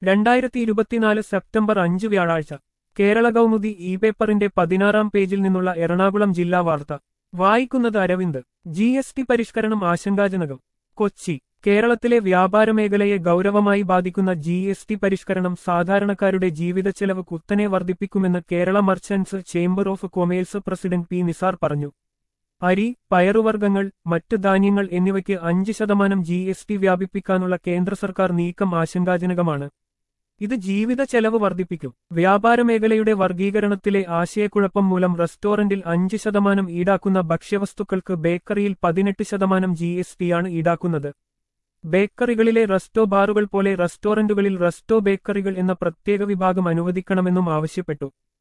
രണ്ടായിരത്തി ഇരുപത്തിനാല് സെപ്റ്റംബർ അഞ്ച് വ്യാഴാഴ്ച കേരള കൗമുദി ഇ പേപ്പറിന്റെ പതിനാറാം പേജിൽ നിന്നുള്ള എറണാകുളം ജില്ലാ വാർത്ത വായിക്കുന്നത് അരവിന്ദ് ജി എസ് ടി പരിഷ്കരണം ആശങ്കാജനകം കൊച്ചി കേരളത്തിലെ വ്യാപാര മേഖലയെ ഗൗരവമായി ബാധിക്കുന്ന ജി എസ് ടി പരിഷ്കരണം സാധാരണക്കാരുടെ ജീവിതച്ചെലവ് കുത്തനെ വർദ്ധിപ്പിക്കുമെന്ന് Kerala merchants chamber of commerce president P Nisar പറഞ്ഞു അരി പയറുവർഗ്ഗങ്ങൾ മറ്റ് ധാന്യങ്ങൾ എന്നിവയ്ക്ക് അഞ്ച് ശതമാനം ജി എസ് ടി വ്യാപിപ്പിക്കാനുള്ള കേന്ദ്ര സർക്കാർ നീക്കം ആശങ്കാജനകമാണ് ഇത് ജീവിത ചെലവ് വർദ്ധിപ്പിക്കും വ്യാപാര മേഖലയുടെ വർഗീകരണത്തിലെ ആശയക്കുഴപ്പം മൂലം റെസ്റ്റോറന്റിൽ അഞ്ച് ശതമാനം ഈടാക്കുന്ന ഭക്ഷ്യവസ്തുക്കൾക്ക് ബേക്കറിയിൽ പതിനെട്ട് ശതമാനം ജി എസ് ടിയാണ് ഈടാക്കുന്നത് ബേക്കറികളിലെ റെസ്റ്റോ ബാറുകൾ പോലെ റെസ്റ്റോറന്റുകളിൽ റെസ്റ്റോ ബേക്കറികൾ എന്ന പ്രത്യേക വിഭാഗം അനുവദിക്കണമെന്നും ആവശ്യപ്പെട്ടു